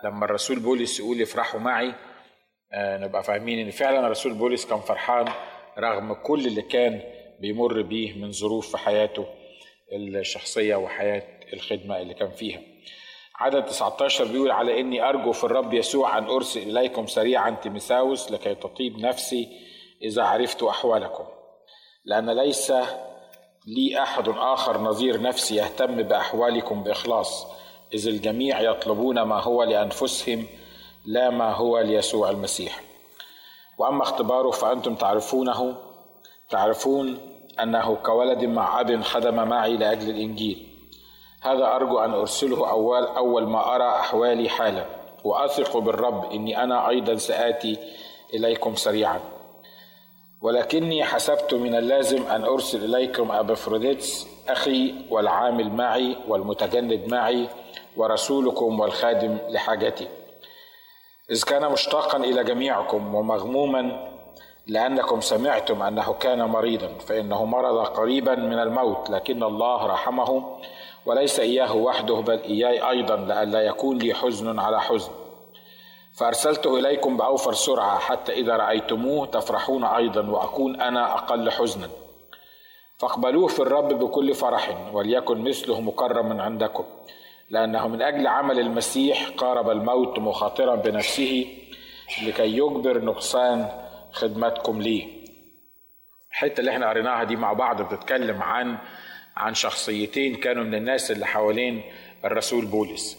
لما الرسول بولس يقول افرحوا معي آه، نبقى فاهمين ان فعلا الرسول بولس كان فرحان رغم كل اللي كان بيمر بيه من ظروف في حياته الشخصية وحياة الخدمة اللي كان فيها عدد 19 بيقول على إني أرجو في الرب يسوع أن أرسل إليكم سريعا تيمساوس لكي تطيب نفسي إذا عرفت أحوالكم لأن ليس لي أحد آخر نظير نفسي يهتم بأحوالكم بإخلاص إذ الجميع يطلبون ما هو لأنفسهم لا ما هو ليسوع المسيح وأما اختباره فأنتم تعرفونه تعرفون أنه كولد مع أب خدم معي لأجل الإنجيل هذا أرجو أن أرسله أول أول ما أرى أحوالي حالا وأثق بالرب إني أنا أيضا سآتي إليكم سريعا ولكني حسبت من اللازم أن أرسل إليكم أبفروديتس أخي والعامل معي والمتجند معي ورسولكم والخادم لحاجتي إذ كان مشتاقا إلى جميعكم ومغموما لأنكم سمعتم أنه كان مريضا فإنه مرض قريبا من الموت لكن الله رحمه وليس إياه وحده بل إياي أيضا لئلا يكون لي حزن على حزن فأرسلته إليكم بأوفر سرعة حتى إذا رأيتموه تفرحون أيضا وأكون أنا أقل حزنا فاقبلوه في الرب بكل فرح وليكن مثله مكرما عندكم لأنه من أجل عمل المسيح قارب الموت مخاطرا بنفسه لكي يجبر نقصان خدمتكم ليه الحته اللي احنا قريناها دي مع بعض بتتكلم عن عن شخصيتين كانوا من الناس اللي حوالين الرسول بولس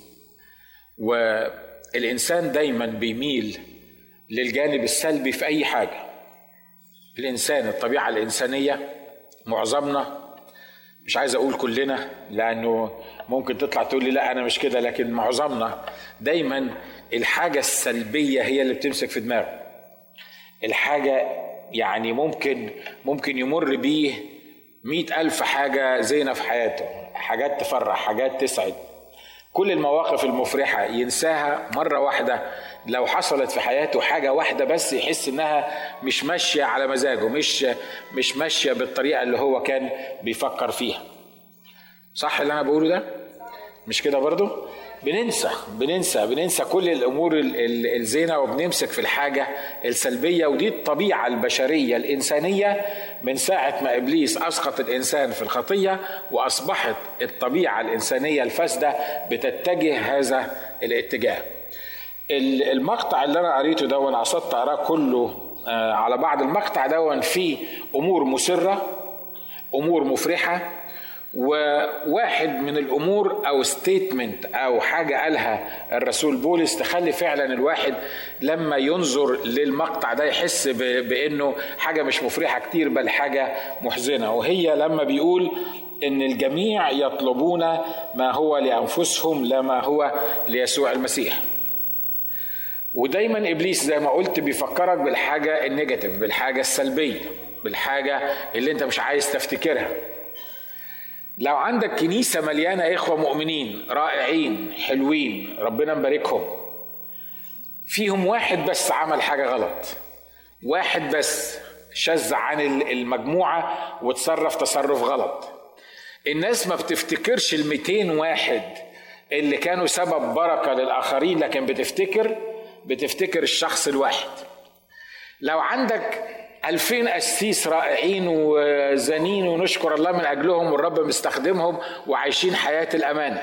والإنسان دايما بيميل للجانب السلبي في أي حاجة الإنسان الطبيعة الإنسانية معظمنا مش عايز أقول كلنا لأنه ممكن تطلع تقول لي لا أنا مش كده لكن معظمنا دايما الحاجة السلبية هي اللي بتمسك في دماغه الحاجة يعني ممكن ممكن يمر بيه مئة ألف حاجة زينة في حياته حاجات تفرح حاجات تسعد كل المواقف المفرحة ينساها مرة واحدة لو حصلت في حياته حاجة واحدة بس يحس إنها مش ماشية على مزاجه مش مش ماشية بالطريقة اللي هو كان بيفكر فيها صح اللي أنا بقوله ده؟ مش كده برضو؟ بننسى بننسى بننسى كل الامور الزينه وبنمسك في الحاجه السلبيه ودي الطبيعه البشريه الانسانيه من ساعه ما ابليس اسقط الانسان في الخطيه واصبحت الطبيعه الانسانيه الفاسده بتتجه هذا الاتجاه. المقطع اللي انا قريته ده وانا قصدت اقراه كله على بعض المقطع ده فيه امور مسره امور مفرحه وواحد من الامور او ستيتمنت او حاجه قالها الرسول بولس تخلي فعلا الواحد لما ينظر للمقطع ده يحس بانه حاجه مش مفرحه كتير بل حاجه محزنه وهي لما بيقول ان الجميع يطلبون ما هو لانفسهم لا ما هو ليسوع المسيح ودايما ابليس زي ما قلت بيفكرك بالحاجه النيجاتيف بالحاجه السلبيه بالحاجه اللي انت مش عايز تفتكرها لو عندك كنيسة مليانة إخوة مؤمنين رائعين حلوين ربنا مباركهم فيهم واحد بس عمل حاجة غلط واحد بس شذ عن المجموعة وتصرف تصرف غلط الناس ما بتفتكرش ال 200 واحد اللي كانوا سبب بركة للآخرين لكن بتفتكر بتفتكر الشخص الواحد لو عندك ألفين قسيس رائعين وزنين ونشكر الله من أجلهم والرب مستخدمهم وعايشين حياة الأمانة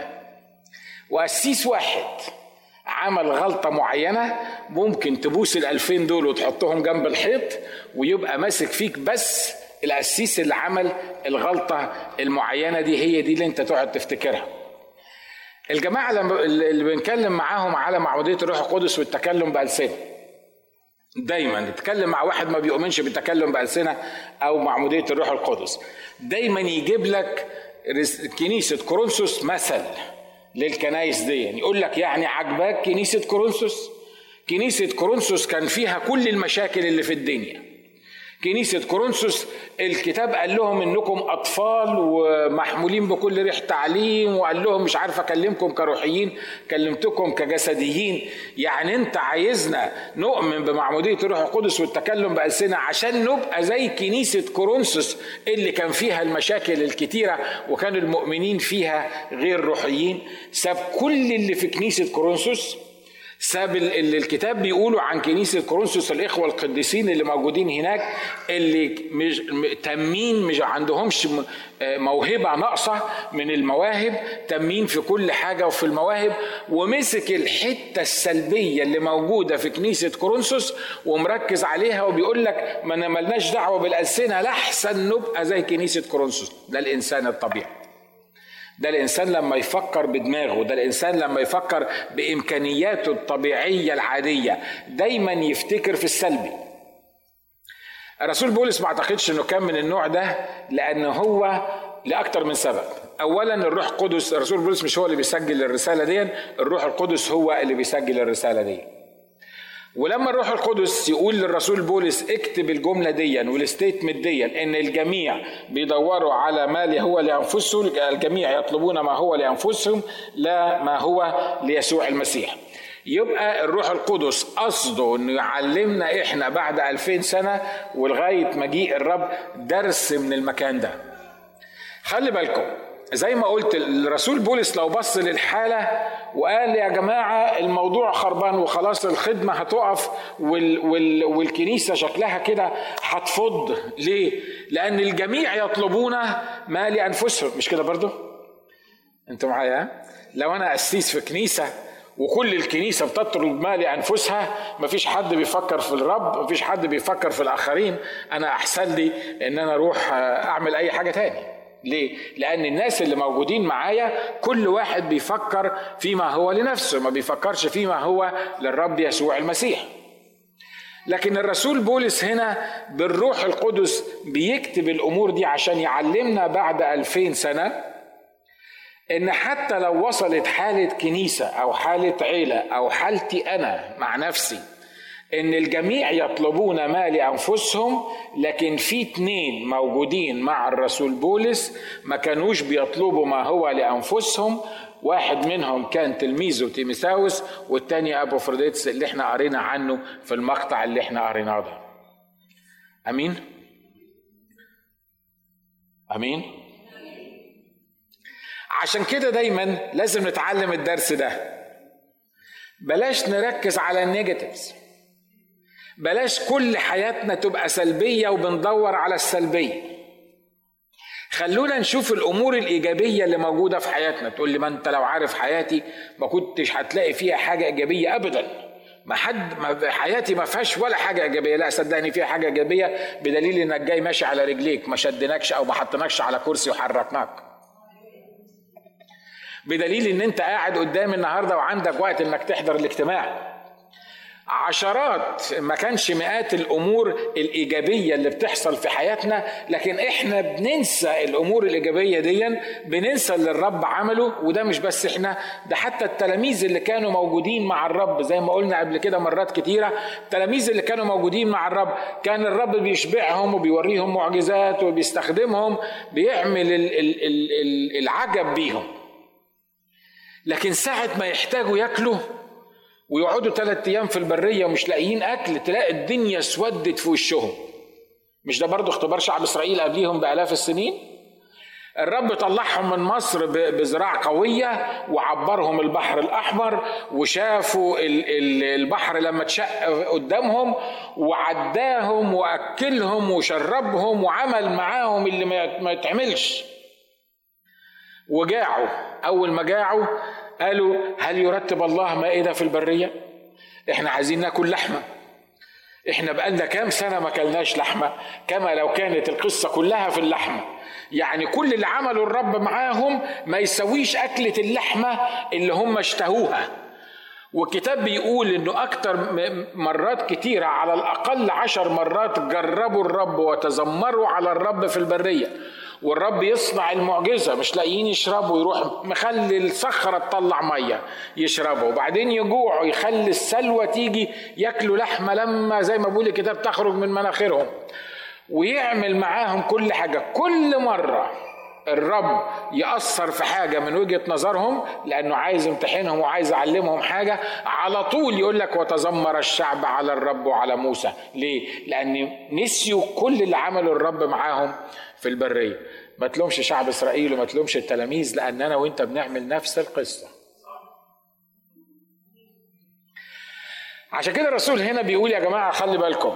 وقسيس واحد عمل غلطة معينة ممكن تبوس الألفين دول وتحطهم جنب الحيط ويبقى ماسك فيك بس القسيس اللي عمل الغلطة المعينة دي هي دي اللي انت تقعد تفتكرها الجماعة اللي بنتكلم معاهم على معمودية الروح القدس والتكلم بألسنة دايما نتكلم مع واحد ما بيؤمنش بالتكلم بألسنة أو معمودية الروح القدس دايما يجيب لك كنيسة كورنثوس مثل للكنايس دي يعني يقول لك يعني عجباك كنيسة كورنثوس كنيسة كورنثوس كان فيها كل المشاكل اللي في الدنيا كنيسة كورنثوس الكتاب قال لهم انكم اطفال ومحمولين بكل ريح تعليم وقال لهم مش عارف اكلمكم كروحيين كلمتكم كجسديين يعني انت عايزنا نؤمن بمعمودية الروح القدس والتكلم بألسنة عشان نبقى زي كنيسة كورنثوس اللي كان فيها المشاكل الكتيرة وكان المؤمنين فيها غير روحيين ساب كل اللي في كنيسة كورنثوس ساب اللي الكتاب بيقوله عن كنيسة كورنثوس الإخوة القديسين اللي موجودين هناك اللي مش تامين مش عندهمش موهبة ناقصة من المواهب تامين في كل حاجة وفي المواهب ومسك الحتة السلبية اللي موجودة في كنيسة كورنثوس ومركز عليها وبيقول لك ما ملناش دعوة بالألسنة لحسن نبقى زي كنيسة كورنثوس ده الإنسان الطبيعي ده الانسان لما يفكر بدماغه ده الانسان لما يفكر بامكانياته الطبيعيه العاديه دايما يفتكر في السلبي الرسول بولس ما اعتقدش انه كان من النوع ده لان هو لاكثر من سبب اولا الروح القدس الرسول بولس مش هو اللي بيسجل الرساله دي الروح القدس هو اللي بيسجل الرساله دي ولما الروح القدس يقول للرسول بولس اكتب الجمله دي والستيتمنت دي ان الجميع بيدوروا على ما هو لانفسهم الجميع يطلبون ما هو لانفسهم لا ما هو ليسوع المسيح يبقى الروح القدس قصده انه يعلمنا احنا بعد ألفين سنة ولغاية مجيء الرب درس من المكان ده خلي بالكم زي ما قلت الرسول بولس لو بص للحاله وقال يا جماعه الموضوع خربان وخلاص الخدمه هتقف وال وال والكنيسه شكلها كده هتفض ليه؟ لان الجميع يطلبون ما لانفسهم مش كده برضو؟ انتوا معايا؟ لو انا قسيس في كنيسه وكل الكنيسة بتطلب ما لأنفسها مفيش حد بيفكر في الرب مفيش حد بيفكر في الآخرين أنا أحسن لي إن أنا أروح أعمل أي حاجة تاني ليه؟ لأن الناس اللي موجودين معايا كل واحد بيفكر فيما هو لنفسه ما بيفكرش فيما هو للرب يسوع المسيح لكن الرسول بولس هنا بالروح القدس بيكتب الأمور دي عشان يعلمنا بعد ألفين سنة إن حتى لو وصلت حالة كنيسة أو حالة عيلة أو حالتي أنا مع نفسي ان الجميع يطلبون ما لانفسهم لكن في اتنين موجودين مع الرسول بولس ما كانوش بيطلبوا ما هو لانفسهم واحد منهم كان تلميذه تيميثاوس والتاني ابو فروديتس اللي احنا قرينا عنه في المقطع اللي احنا قريناه ده امين امين عشان كده دايما لازم نتعلم الدرس ده بلاش نركز على النيجاتيفز بلاش كل حياتنا تبقى سلبيه وبندور على السلبيه خلونا نشوف الامور الايجابيه اللي موجوده في حياتنا تقول لي ما انت لو عارف حياتي ما كنتش هتلاقي فيها حاجه ايجابيه ابدا ما حد ما حياتي ما فيهاش ولا حاجه ايجابيه لا صدقني فيها حاجه ايجابيه بدليل انك جاي ماشي على رجليك ما شدناكش او ما حطيناكش على كرسي وحركناك بدليل ان انت قاعد قدامي النهارده وعندك وقت انك تحضر الاجتماع عشرات ما كانش مئات الامور الايجابيه اللي بتحصل في حياتنا لكن احنا بننسى الامور الايجابيه دي بننسى اللي الرب عمله وده مش بس احنا ده حتى التلاميذ اللي كانوا موجودين مع الرب زي ما قلنا قبل كده مرات كتيره التلاميذ اللي كانوا موجودين مع الرب كان الرب بيشبعهم وبيوريهم معجزات وبيستخدمهم بيعمل العجب بيهم لكن ساعة ما يحتاجوا ياكلوا ويقعدوا ثلاثة أيام في البرية ومش لاقيين أكل تلاقي الدنيا اسودت في وشهم مش ده برضو اختبار شعب إسرائيل قبليهم بآلاف السنين الرب طلعهم من مصر بزراع قوية وعبرهم البحر الأحمر وشافوا البحر لما اتشق قدامهم وعداهم وأكلهم وشربهم وعمل معاهم اللي ما يتعملش وجاعوا أول ما جاعوا قالوا هل يرتب الله مائدة في البرية احنا عايزين ناكل لحمة احنا بقالنا كام سنة ما كلناش لحمة كما لو كانت القصة كلها في اللحمة يعني كل اللي عمله الرب معاهم ما يسويش أكلة اللحمة اللي هم اشتهوها والكتاب بيقول انه اكتر مرات كتيرة على الاقل عشر مرات جربوا الرب وتذمروا على الرب في البرية والرب يصنع المعجزة مش لاقيين يشربوا يروح مخلي الصخرة تطلع مية يشربوا وبعدين يجوعوا يخلي السلوى تيجي ياكلوا لحمة لما زي ما بيقول الكتاب تخرج من مناخيرهم ويعمل معاهم كل حاجة كل مرة الرب يأثر في حاجة من وجهة نظرهم لأنه عايز يمتحنهم وعايز يعلمهم حاجة على طول يقول لك وتذمر الشعب على الرب وعلى موسى ليه؟ لأن نسيوا كل اللي عمله الرب معاهم في البرية ما تلومش شعب إسرائيل وما تلومش التلاميذ لأن أنا وأنت بنعمل نفس القصة عشان كده الرسول هنا بيقول يا جماعه خلي بالكم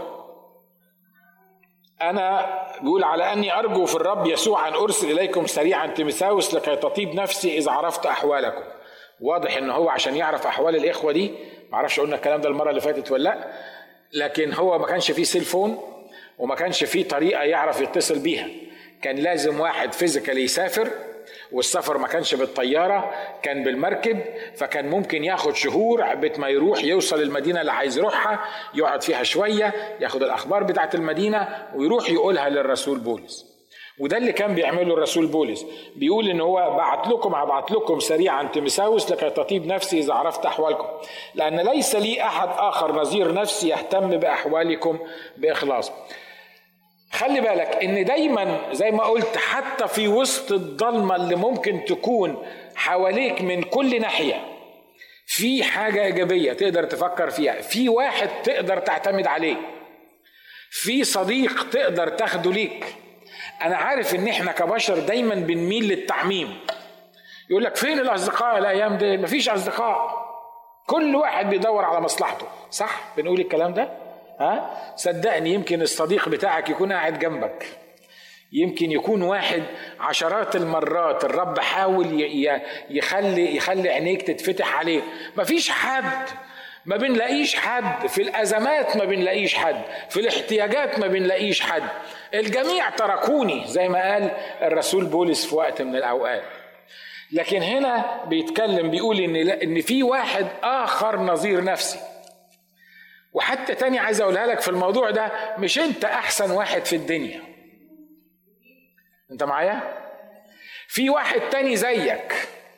انا بيقول على اني ارجو في الرب يسوع ان ارسل اليكم سريعا تيمساوس لكي تطيب نفسي اذا عرفت احوالكم واضح ان هو عشان يعرف احوال الاخوه دي معرفش قلنا الكلام ده المره اللي فاتت ولا لا لكن هو ما كانش فيه سيلفون وما كانش فيه طريقه يعرف يتصل بيها كان لازم واحد فيزيكال يسافر والسفر ما كانش بالطيارة كان بالمركب فكان ممكن ياخد شهور عبت ما يروح يوصل المدينة اللي عايز يروحها يقعد فيها شوية ياخد الأخبار بتاعت المدينة ويروح يقولها للرسول بولس وده اللي كان بيعمله الرسول بولس بيقول ان هو بعت لكم هبعت لكم سريعا تيمساوس لكي تطيب نفسي اذا عرفت احوالكم لان ليس لي احد اخر نظير نفسي يهتم باحوالكم باخلاص خلي بالك ان دايما زي ما قلت حتى في وسط الضلمه اللي ممكن تكون حواليك من كل ناحيه في حاجه ايجابيه تقدر تفكر فيها في واحد تقدر تعتمد عليه في صديق تقدر تاخده ليك انا عارف ان احنا كبشر دايما بنميل للتعميم يقول لك فين الاصدقاء الايام دي مفيش اصدقاء كل واحد بيدور على مصلحته صح بنقول الكلام ده ها صدقني يمكن الصديق بتاعك يكون قاعد جنبك يمكن يكون واحد عشرات المرات الرب حاول يخلي يخلي عينيك تتفتح عليه مفيش حد ما بنلاقيش حد في الازمات ما بنلاقيش حد في الاحتياجات ما بنلاقيش حد الجميع تركوني زي ما قال الرسول بولس في وقت من الاوقات لكن هنا بيتكلم بيقول ان ان في واحد اخر نظير نفسي وحتى تاني عايز اقولها لك في الموضوع ده مش انت احسن واحد في الدنيا انت معايا في واحد تاني زيك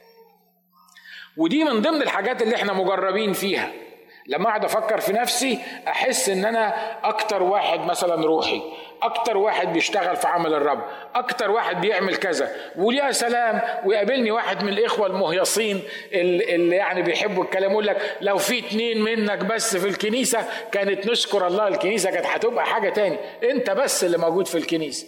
ودي من ضمن الحاجات اللي احنا مجربين فيها لما اقعد افكر في نفسي احس ان انا اكتر واحد مثلا روحي اكتر واحد بيشتغل في عمل الرب اكتر واحد بيعمل كذا ويا سلام ويقابلني واحد من الاخوه المهيصين اللي يعني بيحبوا الكلام يقول لك لو في اتنين منك بس في الكنيسه كانت نشكر الله الكنيسه كانت هتبقى حاجه تاني انت بس اللي موجود في الكنيسه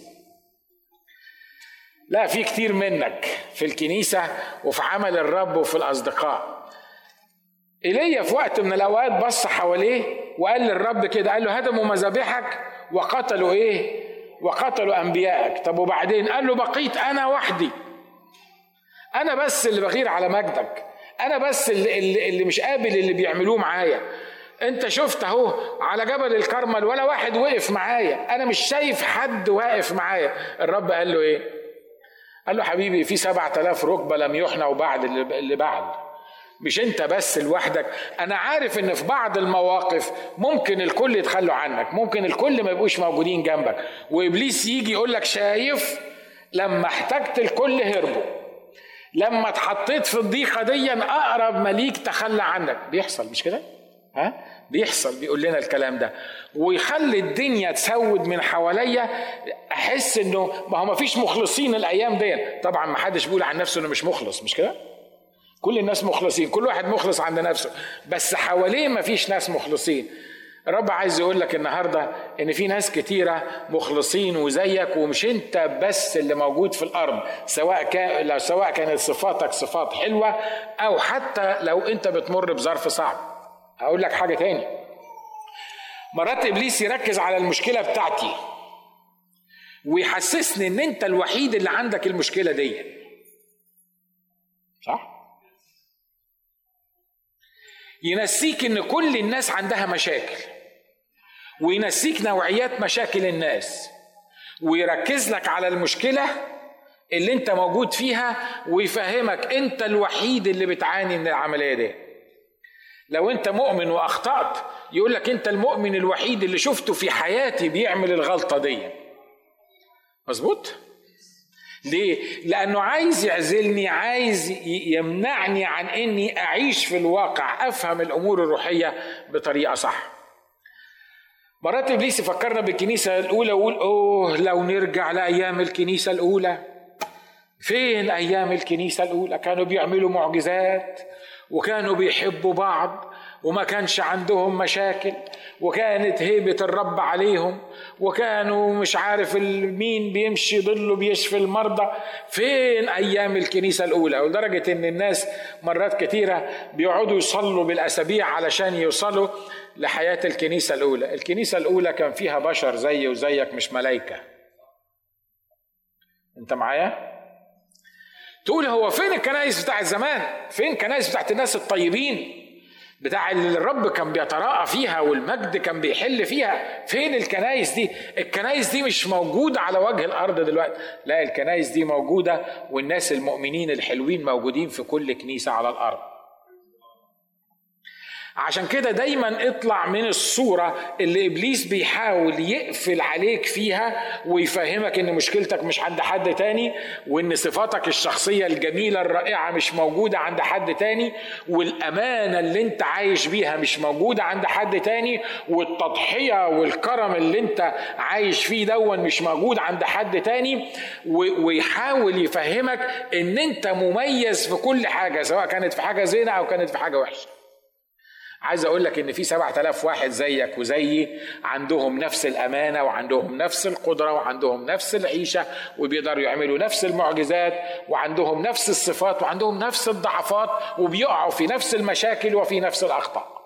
لا في كتير منك في الكنيسه وفي عمل الرب وفي الاصدقاء ايليا في وقت من الاوقات بص حواليه وقال للرب كده قال له هدموا مذابحك وقتلوا ايه وقتلوا انبيائك طب وبعدين قال له بقيت انا وحدي انا بس اللي بغير على مجدك انا بس اللي, اللي, اللي مش قابل اللي بيعملوه معايا انت شفت اهو على جبل الكرمل ولا واحد وقف معايا انا مش شايف حد واقف معايا الرب قال له ايه قال له حبيبي في سبعة آلاف ركبة لم يحنوا بعد اللي بعد مش انت بس لوحدك انا عارف ان في بعض المواقف ممكن الكل يتخلوا عنك ممكن الكل ما يبقوش موجودين جنبك وابليس يجي يقول لك شايف لما احتجت الكل هربوا لما اتحطيت في الضيقه دي اقرب مليك تخلى عنك بيحصل مش كده ها بيحصل بيقول لنا الكلام ده ويخلي الدنيا تسود من حواليا احس انه ما هو ما فيش مخلصين الايام دي طبعا ما حدش بيقول عن نفسه انه مش مخلص مش كده كل الناس مخلصين كل واحد مخلص عند نفسه بس حواليه ما فيش ناس مخلصين الرب عايز يقول لك النهارده ان في ناس كتيره مخلصين وزيك ومش انت بس اللي موجود في الارض سواء كان لو سواء كانت صفاتك صفات حلوه او حتى لو انت بتمر بظرف صعب هقول لك حاجه تاني مرات ابليس يركز على المشكله بتاعتي ويحسسني ان انت الوحيد اللي عندك المشكله دي صح ينسيك ان كل الناس عندها مشاكل وينسيك نوعيات مشاكل الناس ويركز لك على المشكله اللي انت موجود فيها ويفهمك انت الوحيد اللي بتعاني من العمليه دي لو انت مؤمن واخطات يقول لك انت المؤمن الوحيد اللي شفته في حياتي بيعمل الغلطه دي مظبوط ليه؟ لأنه عايز يعزلني عايز يمنعني عن إني أعيش في الواقع أفهم الأمور الروحية بطريقة صح مرات إبليس يفكرنا بالكنيسة الأولى ويقول أوه لو نرجع لأيام الكنيسة الأولى فين أيام الكنيسة الأولى كانوا بيعملوا معجزات وكانوا بيحبوا بعض وما كانش عندهم مشاكل وكانت هيبة الرب عليهم وكانوا مش عارف مين بيمشي ضله بيشفي المرضى فين أيام الكنيسة الأولى ولدرجة إن الناس مرات كثيرة بيقعدوا يصلوا بالأسابيع علشان يوصلوا لحياة الكنيسة الأولى الكنيسة الأولى كان فيها بشر زي وزيك مش ملايكة أنت معايا؟ تقول هو فين الكنائس بتاعت زمان؟ فين الكنائس بتاعت الناس الطيبين؟ بتاع اللي الرب كان بيتراءى فيها والمجد كان بيحل فيها فين الكنايس دي الكنايس دي مش موجودة على وجه الأرض دلوقتي لا الكنايس دي موجودة والناس المؤمنين الحلوين موجودين في كل كنيسة على الأرض عشان كده دايما اطلع من الصورة اللي إبليس بيحاول يقفل عليك فيها ويفهمك إن مشكلتك مش عند حد تاني وإن صفاتك الشخصية الجميلة الرائعة مش موجودة عند حد تاني والأمانة اللي أنت عايش بيها مش موجودة عند حد تاني والتضحية والكرم اللي أنت عايش فيه دون مش موجود عند حد تاني ويحاول يفهمك إن أنت مميز في كل حاجة سواء كانت في حاجة زينة أو كانت في حاجة وحشة عايز اقول لك ان في سبعة آلاف واحد زيك وزيي عندهم نفس الامانه وعندهم نفس القدره وعندهم نفس العيشه وبيقدروا يعملوا نفس المعجزات وعندهم نفس الصفات وعندهم نفس الضعفات وبيقعوا في نفس المشاكل وفي نفس الاخطاء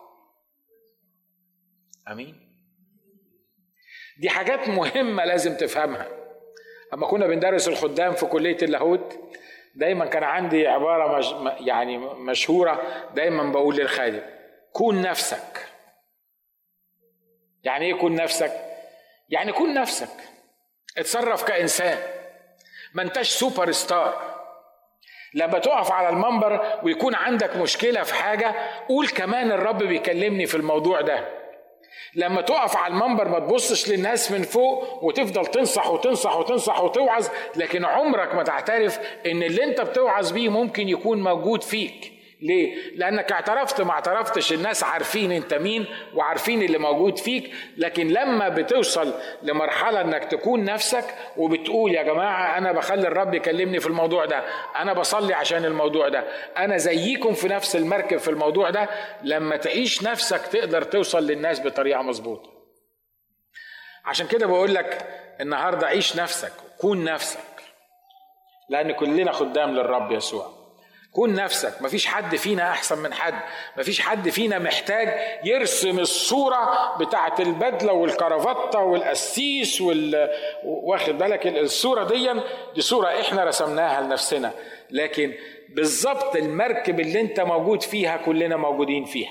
امين دي حاجات مهمه لازم تفهمها اما كنا بندرس الخدام في كليه اللاهوت دايما كان عندي عباره مش يعني مشهوره دايما بقول للخادم كون نفسك يعني ايه كون نفسك يعني كون نفسك اتصرف كانسان ما انتش سوبر ستار لما تقف على المنبر ويكون عندك مشكله في حاجه قول كمان الرب بيكلمني في الموضوع ده لما تقف على المنبر ما تبصش للناس من فوق وتفضل تنصح وتنصح وتنصح وتوعظ لكن عمرك ما تعترف ان اللي انت بتوعظ بيه ممكن يكون موجود فيك ليه؟ لأنك اعترفت ما اعترفتش الناس عارفين أنت مين وعارفين اللي موجود فيك لكن لما بتوصل لمرحلة أنك تكون نفسك وبتقول يا جماعة أنا بخلي الرب يكلمني في الموضوع ده أنا بصلي عشان الموضوع ده أنا زيكم في نفس المركب في الموضوع ده لما تعيش نفسك تقدر توصل للناس بطريقة مظبوطة عشان كده بقول لك النهاردة عيش نفسك كون نفسك لأن كلنا خدام للرب يسوع كون نفسك مفيش حد فينا احسن من حد مفيش حد فينا محتاج يرسم الصوره بتاعه البدله والكرافته والقسيس وال... واخد بالك الصوره دي دي صوره احنا رسمناها لنفسنا لكن بالظبط المركب اللي انت موجود فيها كلنا موجودين فيها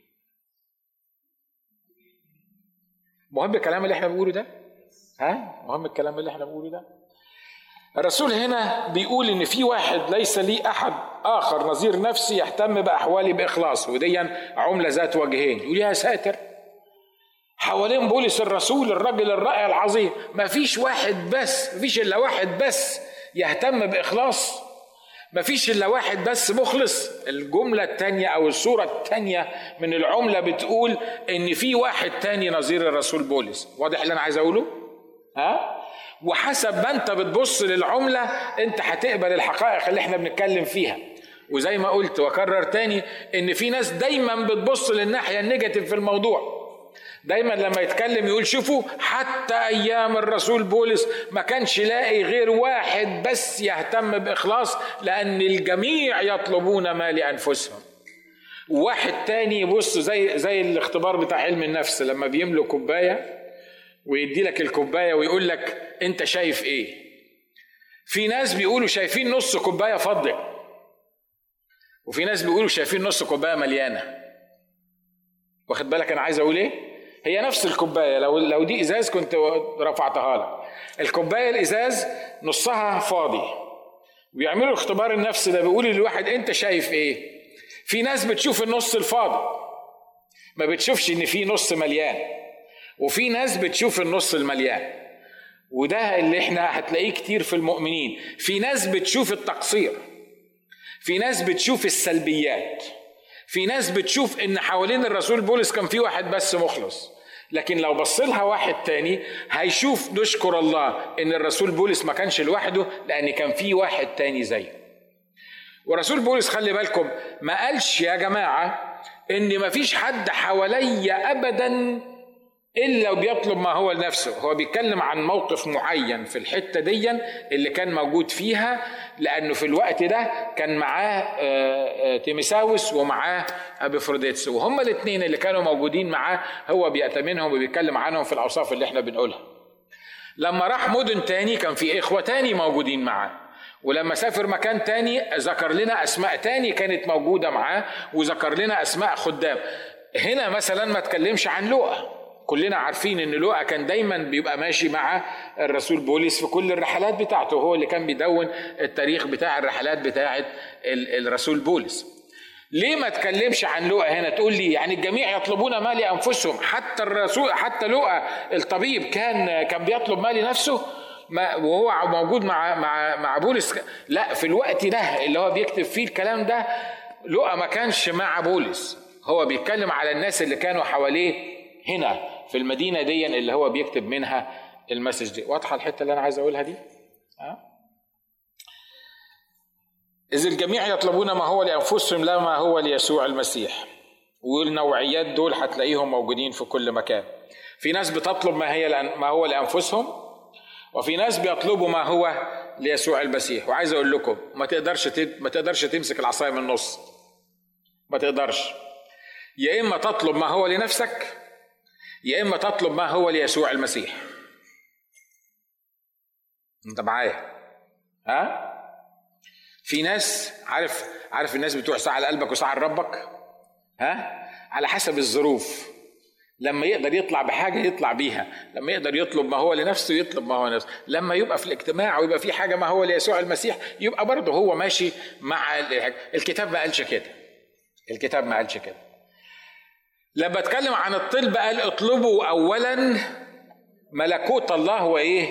مهم الكلام اللي احنا بنقوله ده ها مهم الكلام اللي احنا بنقوله ده الرسول هنا بيقول ان في واحد ليس لي احد اخر نظير نفسي يهتم باحوالي باخلاص ودي عمله ذات وجهين يقول يا ساتر حوالين بولس الرسول الرجل الرائع العظيم ما فيش واحد بس ما فيش الا واحد بس يهتم باخلاص ما فيش الا واحد بس مخلص الجمله الثانيه او الصوره الثانيه من العمله بتقول ان في واحد تاني نظير الرسول بولس واضح اللي انا عايز اقوله ها وحسب ما انت بتبص للعمله انت هتقبل الحقائق اللي احنا بنتكلم فيها وزي ما قلت واكرر تاني ان في ناس دايما بتبص للناحيه النيجاتيف في الموضوع دايما لما يتكلم يقول شوفوا حتى ايام الرسول بولس ما كانش لاقي غير واحد بس يهتم باخلاص لان الجميع يطلبون ما لانفسهم واحد تاني يبص زي زي الاختبار بتاع علم النفس لما بيملوا كوبايه ويدي لك الكوبايه ويقول لك انت شايف ايه في ناس بيقولوا شايفين نص كوبايه فاضيه وفي ناس بيقولوا شايفين نص كوبايه مليانه واخد بالك انا عايز اقول ايه هي نفس الكوبايه لو لو دي ازاز كنت رفعتها لك الكوبايه الازاز نصها فاضي ويعملوا الاختبار النفسي ده بيقول للواحد انت شايف ايه في ناس بتشوف النص الفاضي ما بتشوفش ان في نص مليان وفي ناس بتشوف النص المليان وده اللي احنا هتلاقيه كتير في المؤمنين في ناس بتشوف التقصير في ناس بتشوف السلبيات في ناس بتشوف ان حوالين الرسول بولس كان في واحد بس مخلص لكن لو بص لها واحد تاني هيشوف نشكر الله ان الرسول بولس ما كانش لوحده لان كان في واحد تاني زيه ورسول بولس خلي بالكم ما قالش يا جماعه ان مفيش حد حواليا ابدا الا وبيطلب ما هو لنفسه هو بيتكلم عن موقف معين في الحته دي اللي كان موجود فيها لانه في الوقت ده كان معاه آه، آه، تيميساوس ومعاه ابيفروديتس وهما الاثنين اللي كانوا موجودين معاه هو بيأتمنهم وبيتكلم عنهم في الاوصاف اللي احنا بنقولها لما راح مدن تاني كان في اخوه تاني موجودين معاه ولما سافر مكان تاني ذكر لنا اسماء تاني كانت موجوده معاه وذكر لنا اسماء خدام هنا مثلا ما تكلمش عن لوقا كلنا عارفين ان لوقا كان دايما بيبقى ماشي مع الرسول بولس في كل الرحلات بتاعته هو اللي كان بيدون التاريخ بتاع الرحلات بتاعه الرسول بولس ليه ما تكلمش عن لوقا هنا تقول لي يعني الجميع يطلبون ما لانفسهم حتى الرسول حتى لوقا الطبيب كان كان بيطلب ما لنفسه ما وهو موجود مع مع مع بولس لا في الوقت ده اللي هو بيكتب فيه الكلام ده لوقا ما كانش مع بولس هو بيتكلم على الناس اللي كانوا حواليه هنا في المدينه دي اللي هو بيكتب منها المسج دي واضحه الحته اللي انا عايز اقولها دي أه؟ إذ الجميع يطلبون ما هو لأنفسهم لا ما هو ليسوع المسيح والنوعيات دول هتلاقيهم موجودين في كل مكان في ناس بتطلب ما هي ما هو لأنفسهم وفي ناس بيطلبوا ما هو ليسوع المسيح وعايز اقول لكم ما تقدرش ما تقدرش تمسك العصايه من النص ما تقدرش يا اما تطلب ما هو لنفسك يا اما تطلب ما هو ليسوع المسيح انت معايا ها في ناس عارف عارف الناس بتوع ساعه لقلبك وساعه لربك ها على حسب الظروف لما يقدر يطلع بحاجه يطلع بيها لما يقدر يطلب ما هو لنفسه يطلب ما هو لنفسه لما يبقى في الاجتماع ويبقى في حاجه ما هو ليسوع المسيح يبقى برضه هو ماشي مع الكتاب ما قالش كده الكتاب ما قالش كده لما اتكلم عن الطلب قال اطلبوا اولا ملكوت الله وايه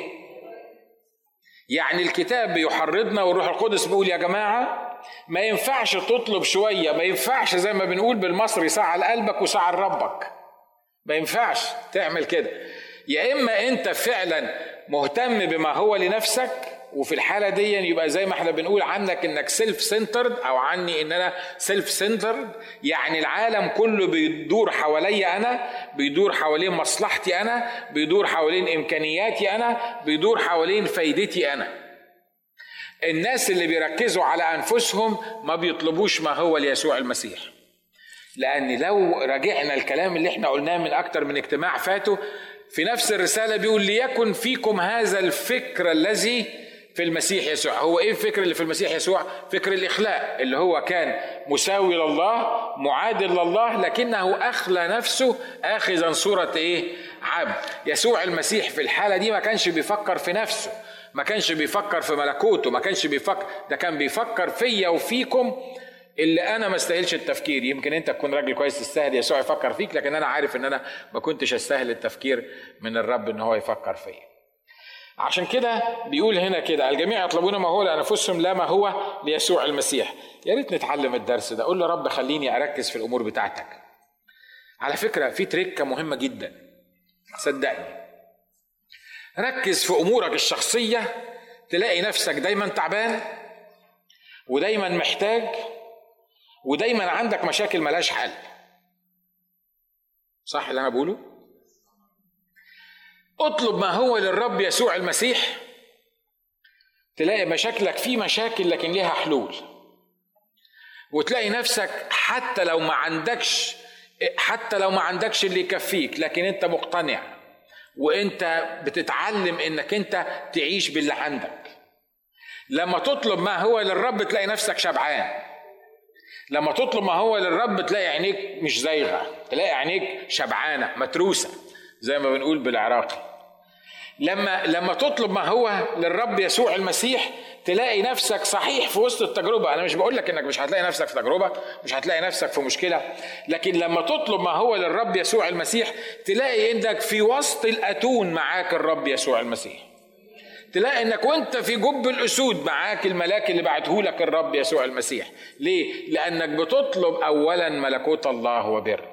يعني الكتاب بيحرضنا والروح القدس بيقول يا جماعه ما ينفعش تطلب شويه ما ينفعش زي ما بنقول بالمصري ساعه لقلبك وساعه لربك ما ينفعش تعمل كده يا اما انت فعلا مهتم بما هو لنفسك وفي الحاله دي يبقى زي ما احنا بنقول عنك انك سيلف سنترد او عني ان انا سيلف سنترد يعني العالم كله بيدور حواليا انا بيدور حوالين مصلحتي انا بيدور حوالين امكانياتي انا بيدور حوالين فايدتي انا الناس اللي بيركزوا على انفسهم ما بيطلبوش ما هو ليسوع المسيح لان لو راجعنا الكلام اللي احنا قلناه من اكتر من اجتماع فاتوا في نفس الرساله بيقول ليكن فيكم هذا الفكر الذي في المسيح يسوع هو ايه الفكر اللي في المسيح يسوع فكر الاخلاء اللي هو كان مساوي لله معادل لله لكنه اخلى نفسه اخذا صوره ايه عبد يسوع المسيح في الحاله دي ما كانش بيفكر في نفسه ما كانش بيفكر في ملكوته ما كانش بيفكر ده كان بيفكر فيا وفيكم اللي انا ما استاهلش التفكير يمكن انت تكون راجل كويس تستاهل يسوع يفكر فيك لكن انا عارف ان انا ما كنتش استاهل التفكير من الرب ان هو يفكر فيا عشان كده بيقول هنا كده الجميع يطلبون ما هو لانفسهم لا ما هو ليسوع المسيح يا ريت نتعلم الدرس ده قول له رب خليني اركز في الامور بتاعتك على فكره في تريكه مهمه جدا صدقني ركز في امورك الشخصيه تلاقي نفسك دايما تعبان ودايما محتاج ودايما عندك مشاكل ملهاش حل صح اللي انا بقوله اطلب ما هو للرب يسوع المسيح تلاقي مشاكلك في مشاكل لكن ليها حلول وتلاقي نفسك حتى لو ما عندكش حتى لو ما عندكش اللي يكفيك لكن انت مقتنع وانت بتتعلم انك انت تعيش باللي عندك لما تطلب ما هو للرب تلاقي نفسك شبعان لما تطلب ما هو للرب تلاقي عينيك مش زايغه تلاقي عينيك شبعانه متروسه زي ما بنقول بالعراقي لما لما تطلب ما هو للرب يسوع المسيح تلاقي نفسك صحيح في وسط التجربه انا مش بقول لك انك مش هتلاقي نفسك في تجربه مش هتلاقي نفسك في مشكله لكن لما تطلب ما هو للرب يسوع المسيح تلاقي انك في وسط الاتون معاك الرب يسوع المسيح تلاقي انك وانت في جب الاسود معاك الملاك اللي بعته لك الرب يسوع المسيح ليه لانك بتطلب اولا ملكوت الله وبر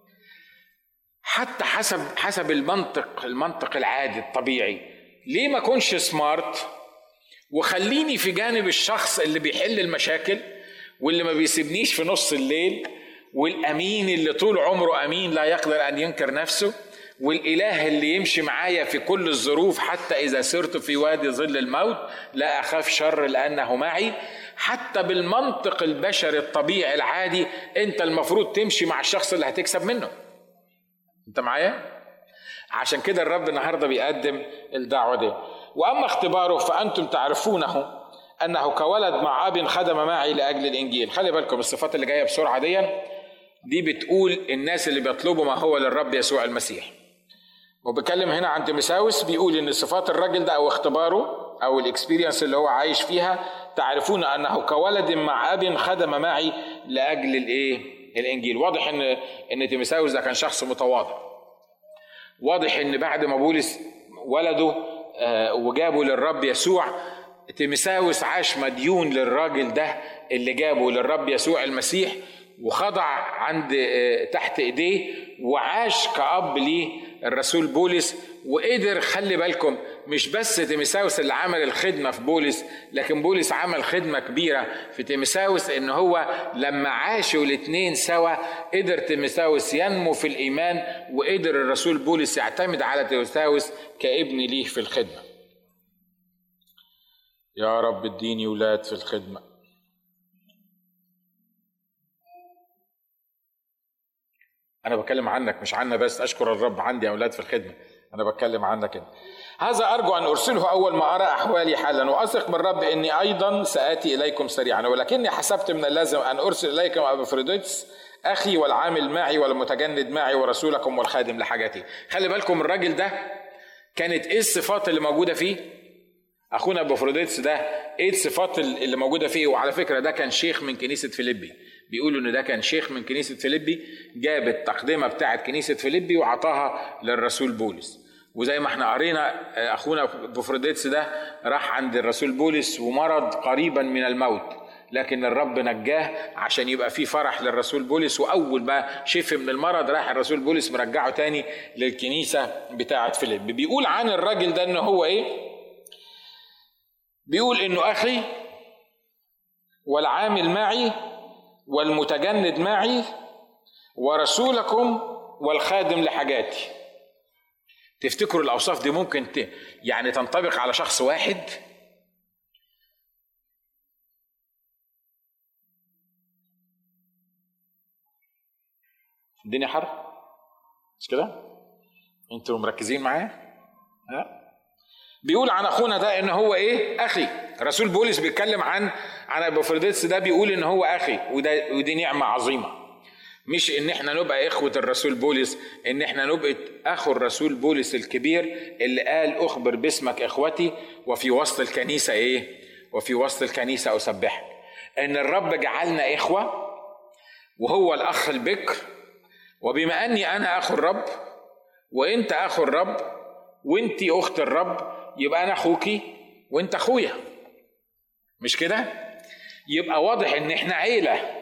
حتى حسب حسب المنطق المنطق العادي الطبيعي ليه ما اكونش سمارت وخليني في جانب الشخص اللي بيحل المشاكل واللي ما بيسيبنيش في نص الليل والامين اللي طول عمره امين لا يقدر ان ينكر نفسه والاله اللي يمشي معايا في كل الظروف حتى اذا سرت في وادي ظل الموت لا اخاف شر لانه معي حتى بالمنطق البشري الطبيعي العادي انت المفروض تمشي مع الشخص اللي هتكسب منه انت معايا عشان كده الرب النهارده بيقدم الدعوه دي واما اختباره فانتم تعرفونه انه كولد مع اب خدم معي لاجل الانجيل خلي بالكم الصفات اللي جايه بسرعه دي دي بتقول الناس اللي بيطلبوا ما هو للرب يسوع المسيح وبيتكلم هنا عن تيمساوس بيقول ان صفات الراجل ده او اختباره او الاكسبيرينس اللي هو عايش فيها تعرفون انه كولد مع اب خدم معي لاجل الايه الانجيل واضح ان ان تيمساوس ده كان شخص متواضع واضح ان بعد ما بولس ولده آه، وجابه للرب يسوع تيمساوس عاش مديون للراجل ده اللي جابه للرب يسوع المسيح وخضع عند آه، تحت ايديه وعاش كأب ليه الرسول بولس وقدر خلي بالكم مش بس تيمساوس اللي عمل الخدمة في بولس لكن بولس عمل خدمة كبيرة في تيمساوس ان هو لما عاشوا الاتنين سوا قدر تيمساوس ينمو في الإيمان وقدر الرسول بولس يعتمد على تيمساوس كابن ليه في الخدمة يا رب اديني ولاد في الخدمه انا بتكلم عنك مش عنا بس اشكر الرب عندي اولاد في الخدمه انا بتكلم عنك انت هذا ارجو ان ارسله اول ما ارى احوالي حالا واثق بالرب اني ايضا ساتي اليكم سريعا ولكني حسبت من اللازم ان ارسل اليكم ابافروديتس اخي والعامل معي والمتجند معي ورسولكم والخادم لحاجتي خلي بالكم الراجل ده كانت ايه الصفات اللي موجوده فيه اخونا ابافروديتس ده ايه الصفات اللي موجوده فيه وعلى فكره ده كان شيخ من كنيسه فيليبي بيقولوا ان ده كان شيخ من كنيسه فيليبي جاب التقدمه بتاعه كنيسه فيليبي وعطاها للرسول بولس وزي ما احنا قرينا اخونا بوفروديتس ده راح عند الرسول بولس ومرض قريبا من الموت لكن الرب نجاه عشان يبقى في فرح للرسول بولس واول ما شفي من المرض راح الرسول بولس مرجعه تاني للكنيسه بتاعه فيليب بيقول عن الراجل ده ان هو ايه بيقول انه اخي والعامل معي والمتجند معي ورسولكم والخادم لحاجاتي تفتكروا الاوصاف دي ممكن ت... يعني تنطبق على شخص واحد الدنيا حر مش كده انتوا مركزين معايا ها بيقول عن اخونا ده ان هو ايه اخي رسول بولس بيتكلم عن عن ابوفرديتس ده بيقول ان هو اخي وده ودي نعمه عظيمه مش ان احنا نبقى اخوه الرسول بولس ان احنا نبقى اخو الرسول بولس الكبير اللي قال اخبر باسمك اخوتي وفي وسط الكنيسه ايه وفي وسط الكنيسه اسبحك ان الرب جعلنا اخوه وهو الاخ البكر وبما اني انا اخو الرب وانت اخو الرب وانت اخت الرب يبقى انا اخوكي وانت اخويا مش كده يبقى واضح ان احنا عيله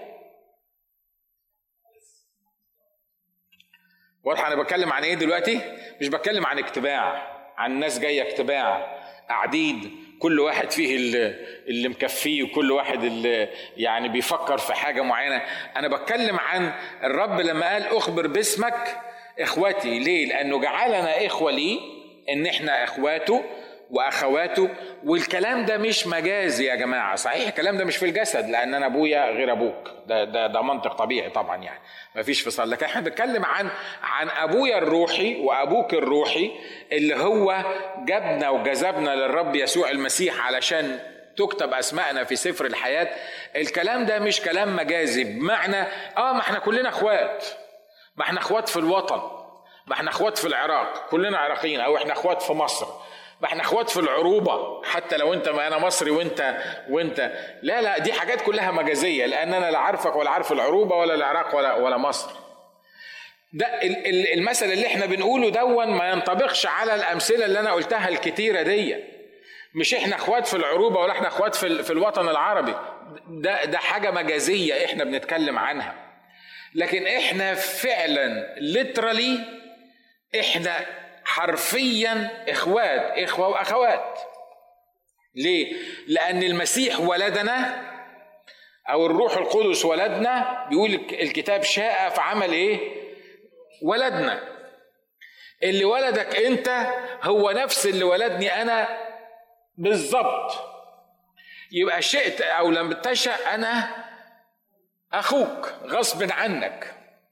واضح انا بتكلم عن ايه دلوقتي مش بتكلم عن اجتماع عن ناس جايه اجتماع قاعدين كل واحد فيه اللي, اللي مكفيه وكل واحد اللي يعني بيفكر في حاجه معينه انا بتكلم عن الرب لما قال اخبر باسمك اخوتي ليه لانه جعلنا اخوه ليه ان احنا اخواته واخواته والكلام ده مش مجازي يا جماعه صحيح الكلام ده مش في الجسد لان انا ابويا غير ابوك ده ده ده منطق طبيعي طبعا يعني ما فيش فصل لكن احنا بنتكلم عن عن ابويا الروحي وابوك الروحي اللي هو جابنا وجذبنا للرب يسوع المسيح علشان تكتب اسمائنا في سفر الحياه الكلام ده مش كلام مجازي بمعنى اه ما احنا كلنا اخوات ما احنا اخوات في الوطن ما احنا اخوات في العراق كلنا عراقيين او احنا اخوات في مصر ما احنا اخوات في العروبه حتى لو انت ما انا مصري وانت وانت لا لا دي حاجات كلها مجازيه لان انا لا عارفك ولا عارف العروبه ولا العراق ولا ولا مصر ده المثل اللي احنا بنقوله دون ما ينطبقش على الامثله اللي انا قلتها الكتيره دي مش احنا اخوات في العروبه ولا احنا اخوات في, في الوطن العربي ده ده حاجه مجازيه احنا بنتكلم عنها لكن احنا فعلا ليترالي احنا حرفيا اخوات اخوه واخوات ليه لان المسيح ولدنا او الروح القدس ولدنا بيقول الكتاب شاء فعمل ايه ولدنا اللي ولدك انت هو نفس اللي ولدني انا بالظبط يبقى شئت او لم تشأ انا اخوك غصب عنك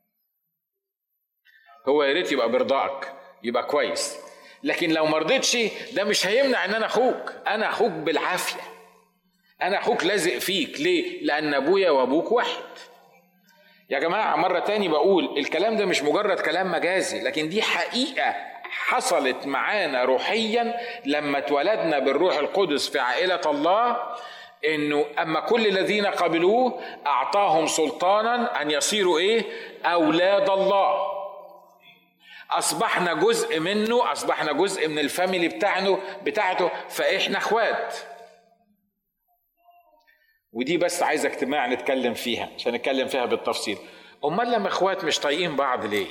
هو يا ريت يبقى برضاك يبقى كويس لكن لو ما رضيتش ده مش هيمنع ان انا اخوك انا اخوك بالعافيه انا اخوك لازق فيك ليه لان ابويا وابوك واحد يا جماعه مره تاني بقول الكلام ده مش مجرد كلام مجازي لكن دي حقيقه حصلت معانا روحيا لما اتولدنا بالروح القدس في عائله الله انه اما كل الذين قبلوه اعطاهم سلطانا ان يصيروا ايه اولاد الله اصبحنا جزء منه اصبحنا جزء من الفاميلي بتاعنا بتاعته فاحنا اخوات ودي بس عايز اجتماع نتكلم فيها عشان نتكلم فيها بالتفصيل امال لما اخوات مش طايقين بعض ليه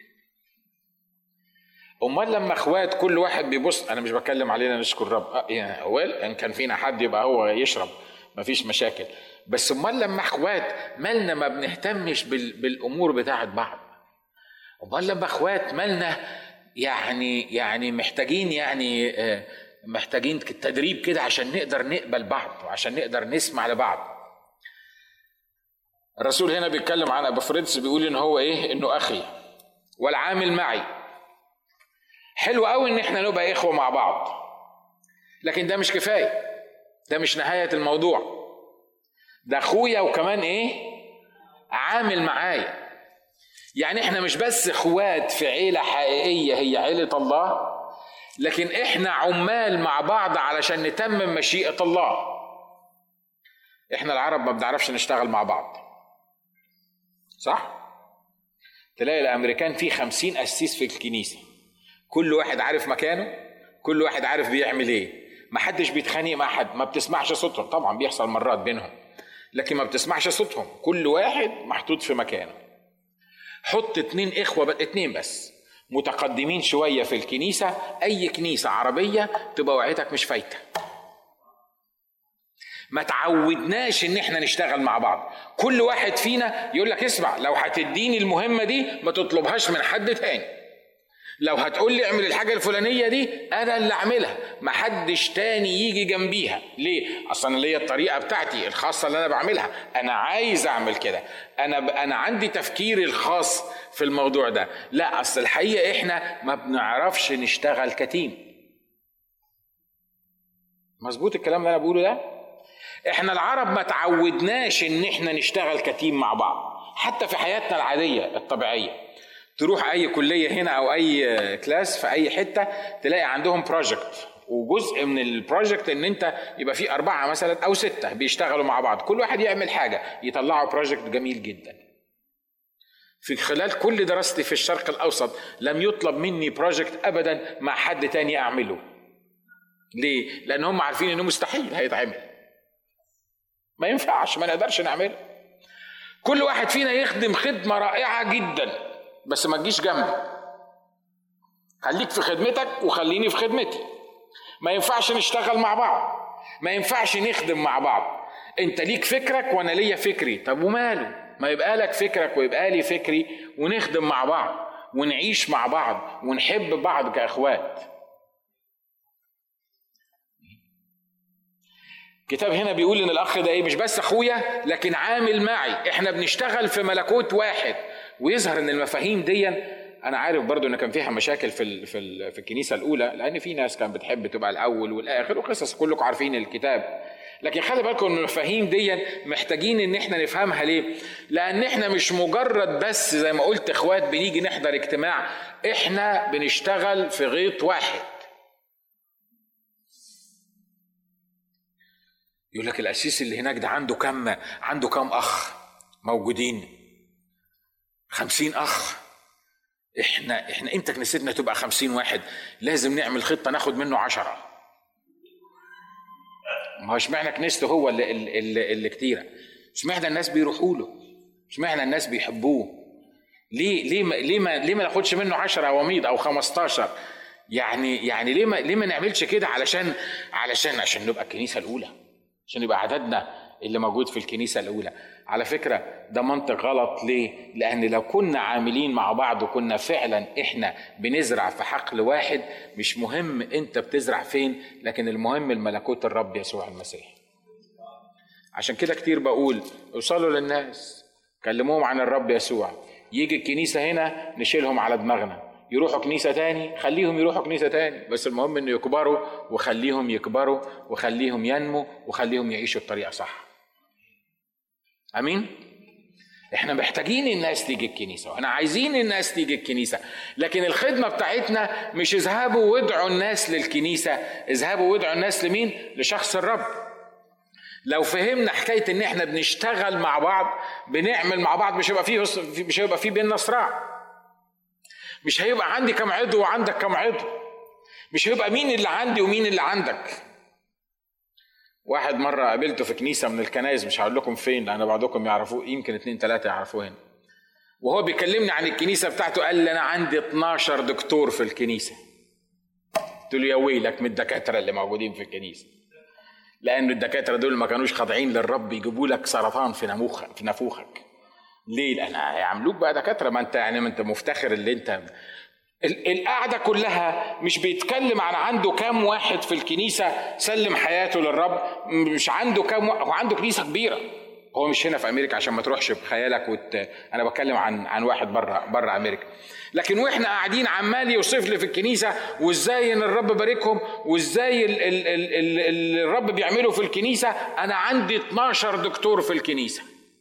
امال لما اخوات كل واحد بيبص انا مش بتكلم علينا نشكر رب أه يعني ويل ان كان فينا حد يبقى هو يشرب مفيش مشاكل بس امال لما اخوات مالنا ما بنهتمش بالامور بتاعت بعض امال لما اخوات مالنا يعني يعني محتاجين يعني آه، محتاجين تدريب كده عشان نقدر نقبل بعض وعشان نقدر نسمع لبعض الرسول هنا بيتكلم عن ابو فريدس بيقول ان هو ايه انه اخي والعامل معي حلو قوي ان احنا نبقى اخوه مع بعض لكن ده مش كفايه ده مش نهايه الموضوع ده اخويا وكمان ايه عامل معايا يعني احنا مش بس اخوات في عيله حقيقيه هي عيله الله لكن احنا عمال مع بعض علشان نتمم مشيئه الله احنا العرب ما بنعرفش نشتغل مع بعض صح تلاقي الامريكان في خمسين قسيس في الكنيسه كل واحد عارف مكانه كل واحد عارف بيعمل ايه ما حدش بيتخانق مع حد ما بتسمعش صوتهم طبعا بيحصل مرات بينهم لكن ما بتسمعش صوتهم كل واحد محطوط في مكانه حط اتنين اخوه ب... اتنين بس متقدمين شويه في الكنيسه اي كنيسه عربيه تبقى وعيتك مش فايته ما تعودناش ان احنا نشتغل مع بعض كل واحد فينا يقول لك اسمع لو هتديني المهمه دي ما تطلبهاش من حد تاني لو هتقول لي اعمل الحاجة الفلانية دي أنا اللي أعملها محدش تاني يجي جنبيها ليه؟ أصلا ليا الطريقة بتاعتي الخاصة اللي أنا بعملها أنا عايز أعمل كده أنا ب... أنا عندي تفكيري الخاص في الموضوع ده لا أصل الحقيقة إحنا ما بنعرفش نشتغل كتيم مظبوط الكلام اللي أنا بقوله ده؟ إحنا العرب ما تعودناش إن إحنا نشتغل كتيم مع بعض حتى في حياتنا العادية الطبيعية تروح اي كليه هنا او اي كلاس في اي حته تلاقي عندهم بروجكت وجزء من البروجكت ان انت يبقى في اربعه مثلا او سته بيشتغلوا مع بعض كل واحد يعمل حاجه يطلعوا بروجكت جميل جدا في خلال كل دراستي في الشرق الاوسط لم يطلب مني بروجكت ابدا مع حد تاني اعمله ليه لان هم عارفين انه مستحيل هيتعمل ما ينفعش ما نقدرش نعمله كل واحد فينا يخدم خدمه رائعه جدا بس ما تجيش جنبي خليك في خدمتك وخليني في خدمتي ما ينفعش نشتغل مع بعض ما ينفعش نخدم مع بعض انت ليك فكرك وانا ليا فكري طب وماله ما يبقى لك فكرك ويبقى لي فكري ونخدم مع بعض ونعيش مع بعض ونحب بعض كاخوات كتاب هنا بيقول ان الاخ ده ايه مش بس اخويا لكن عامل معي احنا بنشتغل في ملكوت واحد ويظهر ان المفاهيم دي انا عارف برضو ان كان فيها مشاكل في في في الكنيسه الاولى لان في ناس كانت بتحب تبقى الاول والاخر وقصص كلكم عارفين الكتاب لكن خلي بالكم ان المفاهيم دي محتاجين ان احنا نفهمها ليه لان احنا مش مجرد بس زي ما قلت اخوات بنيجي نحضر اجتماع احنا بنشتغل في غيط واحد يقول لك القسيس اللي هناك ده عنده كم عنده كم اخ موجودين خمسين أخ إحنا إحنا إمتى كنيستنا تبقى خمسين واحد لازم نعمل خطة ناخد منه عشرة ما هو اشمعنى كنيسته هو اللي, اللي, اللي كتيرة اشمعنى الناس بيروحوا له اشمعنى الناس بيحبوه ليه ليه ما ليه ما ليه ما ناخدش منه 10 عواميد او 15 يعني يعني ليه ما ليه ما نعملش كده علشان علشان عشان نبقى الكنيسه الاولى عشان يبقى عددنا اللي موجود في الكنيسة الأولى على فكرة ده منطق غلط ليه؟ لأن لو كنا عاملين مع بعض وكنا فعلا إحنا بنزرع في حقل واحد مش مهم أنت بتزرع فين لكن المهم الملكوت الرب يسوع المسيح عشان كده كتير بقول اوصلوا للناس كلموهم عن الرب يسوع يجي الكنيسة هنا نشيلهم على دماغنا يروحوا كنيسة تاني خليهم يروحوا كنيسة تاني بس المهم انه يكبروا وخليهم يكبروا وخليهم ينموا وخليهم يعيشوا بطريقة صح امين احنا محتاجين الناس تيجي الكنيسة واحنا عايزين الناس تيجي الكنيسة لكن الخدمة بتاعتنا مش اذهبوا وادعوا الناس للكنيسة اذهبوا وادعوا الناس لمين لشخص الرب لو فهمنا حكايه ان احنا بنشتغل مع بعض بنعمل مع بعض مش هيبقى فيه مش هيبقى فيه بيننا صراع مش هيبقى عندي كم عضو وعندك كم عضو مش هيبقى مين اللي عندي ومين اللي عندك واحد مرة قابلته في كنيسة من الكنائس مش هقول لكم فين لأن بعضكم يعرفوه يمكن اتنين تلاتة يعرفوه هنا وهو بيكلمني عن الكنيسة بتاعته قال لي أنا عندي 12 دكتور في الكنيسة قلت له يا ويلك من الدكاترة اللي موجودين في الكنيسة لأن الدكاترة دول ما كانوش خاضعين للرب يجيبوا لك سرطان في نموخك في نافوخك ليه؟ لأن هيعملوك بقى دكاترة ما أنت يعني ما أنت مفتخر اللي أنت القعدة كلها مش بيتكلم عن عنده كام واحد في الكنيسة سلم حياته للرب مش عنده كام هو عنده كنيسة كبيرة هو مش هنا في امريكا عشان ما تروحش بخيالك وت... انا بتكلم عن عن واحد بره بره امريكا لكن واحنا قاعدين عمال يوصف لي في الكنيسه وازاي ان الرب باركهم وازاي ال... ال... ال... ال... الرب بيعمله في الكنيسه انا عندي 12 دكتور في الكنيسه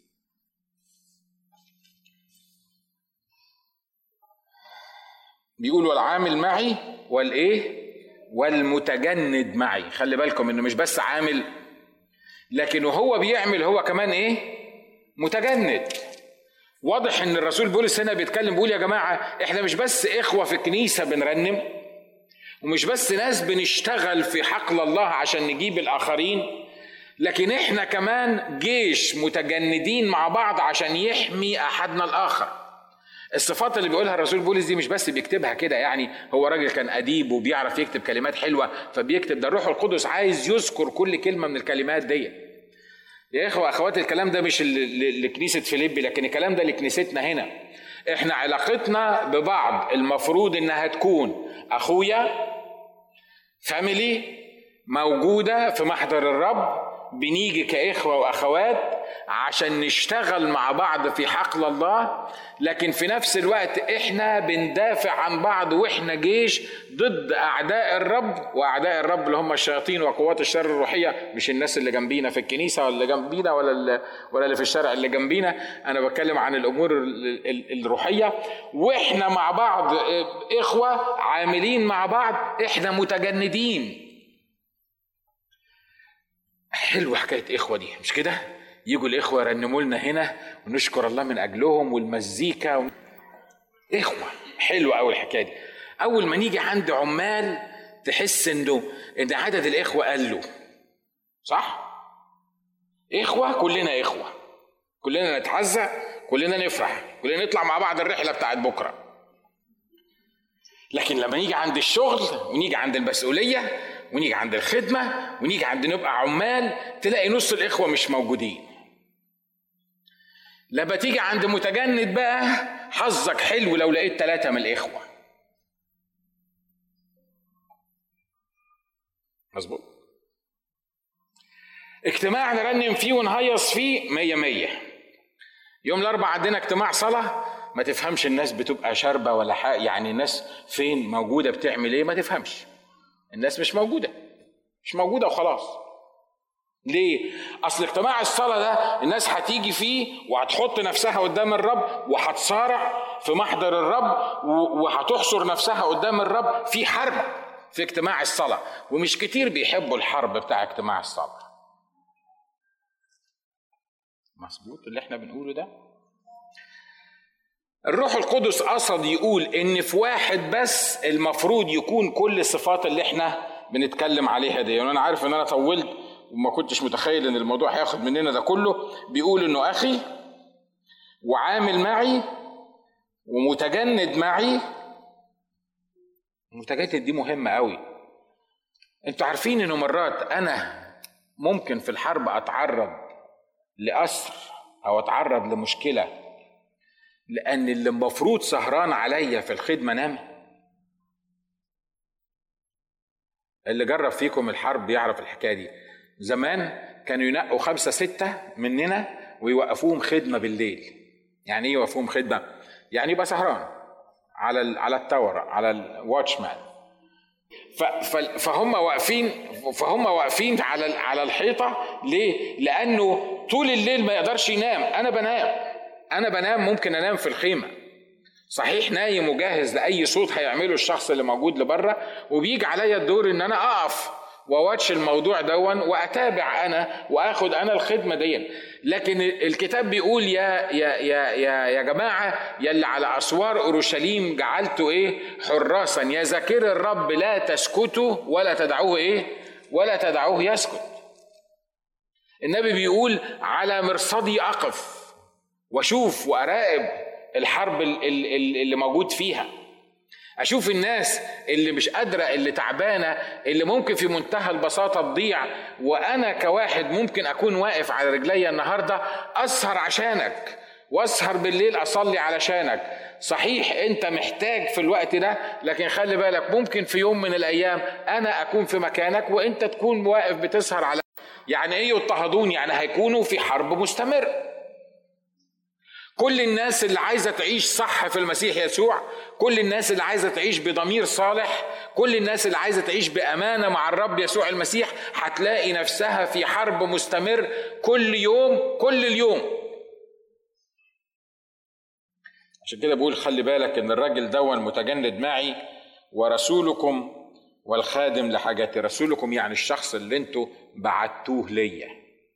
بيقول والعامل معي والايه والمتجند معي خلي بالكم انه مش بس عامل لكن وهو بيعمل هو كمان ايه متجند واضح ان الرسول بولس هنا بيتكلم بيقول يا جماعه احنا مش بس اخوه في الكنيسه بنرنم ومش بس ناس بنشتغل في حقل الله عشان نجيب الاخرين لكن احنا كمان جيش متجندين مع بعض عشان يحمي احدنا الاخر الصفات اللي بيقولها الرسول بولس دي مش بس بيكتبها كده يعني هو راجل كان اديب وبيعرف يكتب كلمات حلوه فبيكتب ده الروح القدس عايز يذكر كل كلمه من الكلمات دي يا اخوه اخوات الكلام ده مش لكنيسه فيليبي لكن الكلام ده لكنيستنا هنا احنا علاقتنا ببعض المفروض انها تكون اخويا فاميلي موجوده في محضر الرب بنيجي كاخوه واخوات عشان نشتغل مع بعض في حقل الله لكن في نفس الوقت احنا بندافع عن بعض واحنا جيش ضد اعداء الرب واعداء الرب اللي هم الشياطين وقوات الشر الروحيه مش الناس اللي جنبينا في الكنيسه ولا جنبينا ولا اللي ولا اللي في الشارع اللي جنبينا انا بتكلم عن الامور الروحيه واحنا مع بعض اخوه عاملين مع بعض احنا متجندين حلوه حكايه اخوه دي مش كده يجوا الاخوه يرنموا لنا هنا ونشكر الله من اجلهم والمزيكا و... اخوه حلوه قوي الحكايه دي اول ما نيجي عند عمال تحس انه ان عدد الاخوه قلوا صح اخوه كلنا اخوه كلنا نتعزى كلنا نفرح كلنا نطلع مع بعض الرحله بتاعت بكره لكن لما نيجي عند الشغل ونيجي عند المسؤوليه ونيجي عند الخدمه ونيجي عند نبقى عمال تلاقي نص الاخوه مش موجودين لما تيجي عند متجند بقى حظك حلو لو لقيت ثلاثة من الإخوة مظبوط اجتماع نرنم فيه ونهيص فيه مية مية يوم الأربع عندنا اجتماع صلاة ما تفهمش الناس بتبقى شاربة ولا حاجة يعني الناس فين موجودة بتعمل ايه ما تفهمش الناس مش موجودة مش موجودة وخلاص ليه؟ أصل اجتماع الصلاة ده الناس هتيجي فيه وهتحط نفسها قدام الرب وهتصارع في محضر الرب وهتحصر نفسها قدام الرب في حرب في اجتماع الصلاة ومش كتير بيحبوا الحرب بتاع اجتماع الصلاة مظبوط اللي احنا بنقوله ده الروح القدس قصد يقول ان في واحد بس المفروض يكون كل الصفات اللي احنا بنتكلم عليها دي وانا عارف ان انا طولت وما كنتش متخيل ان الموضوع هياخد مننا ده كله بيقول انه اخي وعامل معي ومتجند معي المتجند دي مهمه قوي انتوا عارفين انه مرات انا ممكن في الحرب اتعرض لأسر أو أتعرض لمشكلة لأن اللي المفروض سهران عليا في الخدمة نام اللي جرب فيكم الحرب يعرف الحكاية دي زمان كانوا ينقوا خمسة ستة مننا ويوقفوهم خدمة بالليل يعني ايه يوقفوهم خدمة يعني يبقى سهران على على التاور على الواتشمان فهم واقفين فهم واقفين على على الحيطه ليه؟ لانه طول الليل ما يقدرش ينام انا بنام انا بنام ممكن انام في الخيمه صحيح نايم وجاهز لاي صوت هيعمله الشخص اللي موجود لبره وبيجي عليا الدور ان انا اقف وواتش الموضوع دون واتابع انا واخد انا الخدمه دي لكن الكتاب بيقول يا يا يا يا, يا جماعه يا اللي على اسوار اورشليم جعلته ايه حراسا يا ذاكر الرب لا تسكتوا ولا تدعوه ايه ولا تدعوه يسكت النبي بيقول على مرصدي اقف واشوف واراقب الحرب اللي موجود فيها اشوف الناس اللي مش قادره اللي تعبانه اللي ممكن في منتهى البساطه تضيع وانا كواحد ممكن اكون واقف على رجلي النهارده اسهر عشانك واسهر بالليل اصلي علشانك صحيح انت محتاج في الوقت ده لكن خلي بالك ممكن في يوم من الايام انا اكون في مكانك وانت تكون واقف بتسهر على يعني ايه يضطهدون يعني هيكونوا في حرب مستمر كل الناس اللي عايزه تعيش صح في المسيح يسوع كل الناس اللي عايزه تعيش بضمير صالح كل الناس اللي عايزه تعيش بامانه مع الرب يسوع المسيح هتلاقي نفسها في حرب مستمر كل يوم كل اليوم عشان كده بقول خلي بالك ان الراجل دون متجند معي ورسولكم والخادم لحاجاتي رسولكم يعني الشخص اللي انتوا بعتوه ليا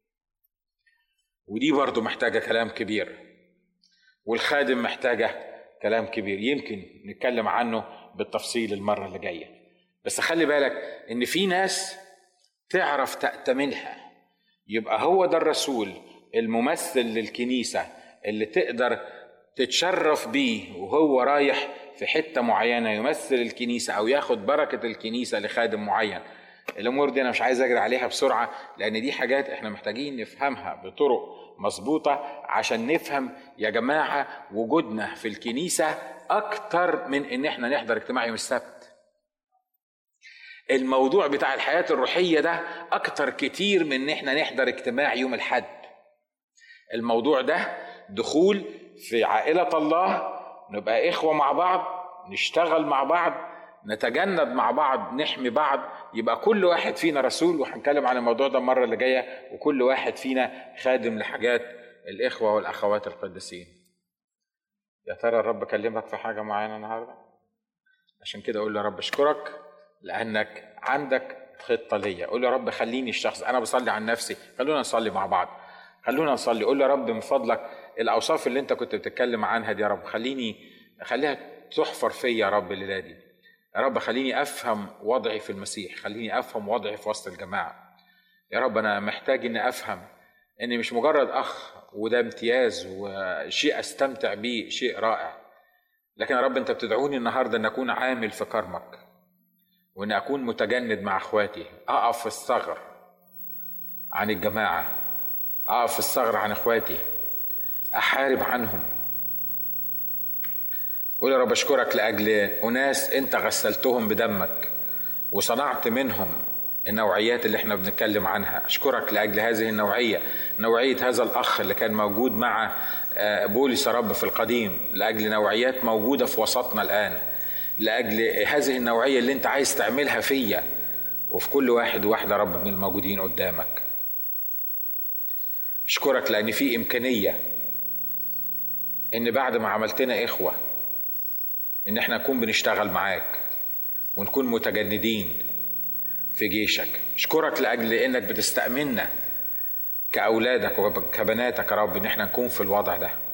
ودي برضو محتاجة كلام كبير والخادم محتاجة كلام كبير يمكن نتكلم عنه بالتفصيل المرة اللي جاية بس خلي بالك ان في ناس تعرف تأتمنها يبقى هو ده الرسول الممثل للكنيسة اللي تقدر تتشرف بيه وهو رايح في حتة معينة يمثل الكنيسة أو ياخد بركة الكنيسة لخادم معين الأمور دي أنا مش عايز أجري عليها بسرعة لأن دي حاجات إحنا محتاجين نفهمها بطرق مظبوطة عشان نفهم يا جماعة وجودنا في الكنيسة أكتر من إن إحنا نحضر اجتماع يوم السبت الموضوع بتاع الحياة الروحية ده أكتر كتير من إن إحنا نحضر اجتماع يوم الحد الموضوع ده دخول في عائلة الله نبقى إخوة مع بعض نشتغل مع بعض نتجند مع بعض نحمي بعض يبقى كل واحد فينا رسول وهنتكلم عن الموضوع ده المره اللي جايه وكل واحد فينا خادم لحاجات الاخوه والاخوات القديسين يا ترى الرب كلمك في حاجه معينه النهارده عشان كده اقول له يا رب اشكرك لانك عندك خطه ليا قول يا رب خليني الشخص انا بصلي عن نفسي خلونا نصلي مع بعض خلونا نصلي قول يا رب من فضلك الاوصاف اللي انت كنت بتتكلم عنها دي يا رب خليني خليها تحفر فيا يا رب الليله دي يا رب خليني افهم وضعي في المسيح خليني افهم وضعي في وسط الجماعه يا رب انا محتاج اني افهم اني مش مجرد اخ وده امتياز وشيء استمتع بيه شيء رائع لكن يا رب انت بتدعوني النهارده ان اكون عامل في كرمك وان اكون متجند مع اخواتي اقف في الثغر عن الجماعه اقف في الثغر عن اخواتي احارب عنهم قول يا رب اشكرك لاجل اناس انت غسلتهم بدمك وصنعت منهم النوعيات اللي احنا بنتكلم عنها اشكرك لاجل هذه النوعيه نوعيه هذا الاخ اللي كان موجود مع آه، بولس رب في القديم لاجل نوعيات موجوده في وسطنا الان لاجل هذه النوعيه اللي انت عايز تعملها فيا وفي كل واحد وواحده رب من الموجودين قدامك اشكرك لان في امكانيه ان بعد ما عملتنا اخوه ان احنا نكون بنشتغل معاك ونكون متجندين في جيشك اشكرك لاجل انك بتستأمنا كاولادك وكبناتك يا رب ان احنا نكون في الوضع ده